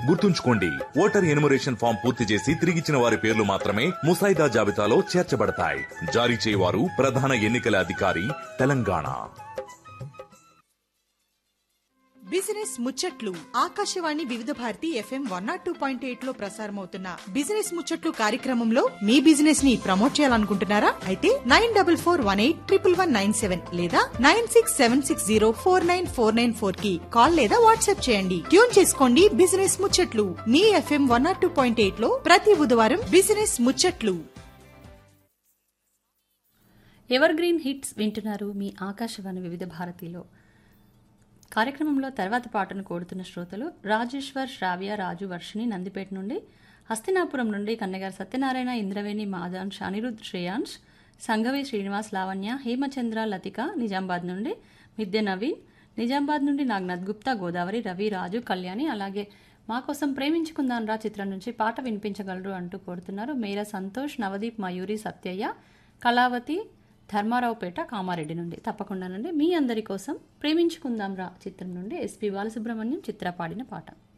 గుర్తుంచుకోండి voter enumeration form పూర్తి చేసి తిరిగిచ్చిన వారి పేర్లు మాత్రమే ముసాయిదా జాబితాలో చేర్చబడతాయి జారీ చేయవారు ప్రధాన ఎన్నికల అధికారి తెలంగాణ బిజినెస్ ముచ్చట్లు Akashvani Vividh Bharati FM one naught two point eight లో ప్రసారమవుతున్న బిజినెస్ ముచ్చట్లు కార్యక్రమంలో మీ బిజినెస్ ని ప్రమోట్ చేయాలనుకుంటున్నారా అయితే nine double four one eight triple one nine seven లేదా nine six seven six zero four nine four nine four కి కాల్ లేదా వాట్సాప్ చేయండి ట్యూన్ చేసుకోండి బిజినెస్ ముచ్చట్లు మీ FM one naught two point eight లో ప్రతి బుధవారం బిజినెస్ ముచ్చట్లు ఎవర్ గ్రీన్ హిట్స్ వింటున్నారు మీ ఆకాశవాణి వివిధ భారతిలో కార్యక్రమంలో తర్వాత పాటను కోరుతున్న శ్రోతలు రాజేశ్వర్ శ్రావ్య రాజు వర్షిణి నందిపేట నుండి హస్తినాపురం నుండి కన్నగారు సత్యనారాయణ ఇంద్రవేణి మాదాంశ్ అనిరుద్ శ్రేయాంష్ సంఘవి శ్రీనివాస్ లావణ్య హేమచంద్ర లతిక నిజామాబాద్ నుండి మిద్య నవీన్ నిజామాబాద్ నుండి నాగ్నాథ్ గుప్తా గోదావరి రవి రాజు కళ్యాణి అలాగే మా కోసం ప్రేమించుకుందాం రా చిత్రం నుంచి పాట వినిపించగలరు అంటూ కోరుతున్నారు మేర సంతోష్ నవదీప్ మయూరి సత్యయ్య కళావతి ధర్మారావుపేట కామారెడ్డి నుండి తప్పకుండానండి మీ అందరి కోసం ప్రేమించుకుందాం రా చిత్రం నుండి ఎస్పి బాలసుబ్రహ్మణ్యం చిత్ర పాడిన పాట